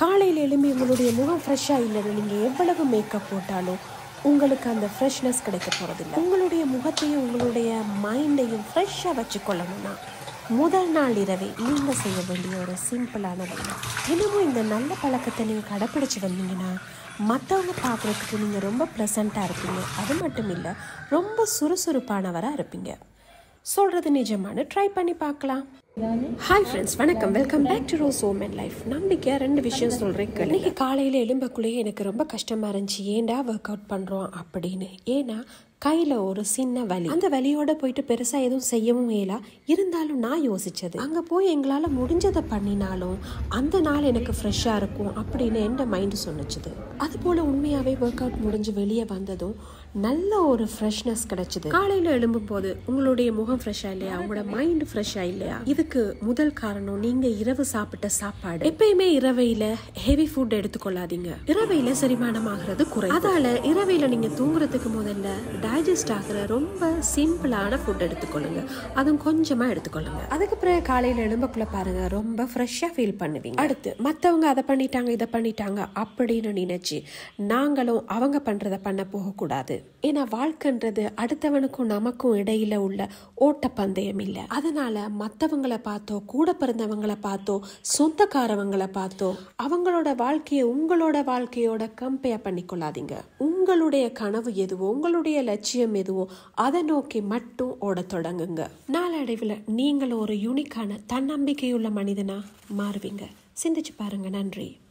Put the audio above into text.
காலையில் எழும்பி உங்களுடைய முகம் ஃப்ரெஷ்ஷாக இல்லைன்னு நீங்கள் எவ்வளவு மேக்கப் போட்டாலும் உங்களுக்கு அந்த ஃப்ரெஷ்னஸ் கிடைக்க போகிறதில்ல உங்களுடைய முகத்தையும் உங்களுடைய மைண்டையும் ஃப்ரெஷ்ஷாக வச்சுக்கொள்ளணும்னா முதல் நாள் இரவே நீங்கள் செய்ய வேண்டிய ஒரு சிம்பிளான வேலை தினமும் இந்த நல்ல பழக்கத்தை நீங்கள் கடைப்பிடிச்சு வந்தீங்கன்னா மற்றவங்க பார்க்குறதுக்கு நீங்கள் ரொம்ப ப்ளசண்ட்டாக இருப்பீங்க அது மட்டும் இல்லை ரொம்ப சுறுசுறுப்பானவராக இருப்பீங்க சொல்கிறது நிஜமான ட்ரை பண்ணி பார்க்கலாம் ஹாய் ஃப்ரெண்ட்ஸ் வணக்கம் welcome back to Rose Home and life நம்பிக்கை ரெண்டு விஷயம் சொல்கிறேன் இன்னைக்கு காலையில் எலும்பக்குள்ளேயே எனக்கு ரொம்ப கஷ்டமாக இருந்துச்சு ஏன்டா ஒர்க் அவுட் பண்ணுறோம் அப்படின்னு ஏன்னா கையில் ஒரு சின்ன வலி அந்த வலியோட போயிட்டு பெருசாக எதுவும் செய்யவும் இயலா இருந்தாலும் நான் யோசிச்சது அங்கே போய் எங்களால் முடிஞ்சதை பண்ணினாலும் அந்த நாள் எனக்கு ஃப்ரெஷ்ஷாக இருக்கும் அப்படின்னு என் மைண்டு சொன்னிச்சுது அது போல் உண்மையாகவே ஒர்க் அவுட் முடிஞ்சு வெளியே வந்ததும் நல்ல ஒரு ஃப்ரெஷ்னஸ் கிடைச்சிது காலையில் எழும்பும் போது உங்களுடைய முகம் ஃப்ரெஷ்ஷாக இல்லையா உங்களோட மைண்டு ஃப்ரெஷ்ஷாக இல்லையா இதுக்கு முதல் காரணம் நீங்கள் இரவு சாப்பிட்ட சாப்பாடு எப்பயுமே இரவையில் ஹெவி ஃபுட் எடுத்துக்கொள்ளாதீங்க இரவையில் செரிமானம் ஆகிறது குறை அதால இரவையில் நீங்கள் தூங்குறதுக்கு முதல்ல டைஜஸ்ட் ஆகிற ரொம்ப சிம்பிளான ஃபுட் எடுத்துக்கொள்ளுங்க அதுவும் கொஞ்சமா எடுத்துக்கொள்ளுங்க அதுக்கு பிறகு காலையில எழும்பக்குள்ள பாருங்க ரொம்ப ஃப்ரெஷ்ஷா ஃபீல் பண்ணுவீங்க அடுத்து மத்தவங்க அதை பண்ணிட்டாங்க இதை பண்ணிட்டாங்க அப்படின்னு நினைச்சு நாங்களும் அவங்க பண்றத பண்ண போகக்கூடாது ஏன்னா வாழ்க்கைன்றது அடுத்தவனுக்கும் நமக்கும் இடையில உள்ள ஓட்டப்பந்தயம் இல்லை அதனால மத்தவங்கள பார்த்தோ கூட பிறந்தவங்கள பார்த்தோ சொந்தக்காரவங்கள பார்த்தோ அவங்களோட வாழ்க்கையை உங்களோட வாழ்க்கையோட கம்பேர் பண்ணிக்கொள்ளாதீங்க உங்களுடைய கனவு எதுவோ உங்களுடைய லட்சியம் எதுவோ அதை நோக்கி மட்டும் ஓடத் தொடங்குங்க நாளடைவில் நீங்கள் ஒரு யூனிக்கான தன்னம்பிக்கையுள்ள மனிதனா மாறுவீங்க சிந்திச்சு பாருங்க நன்றி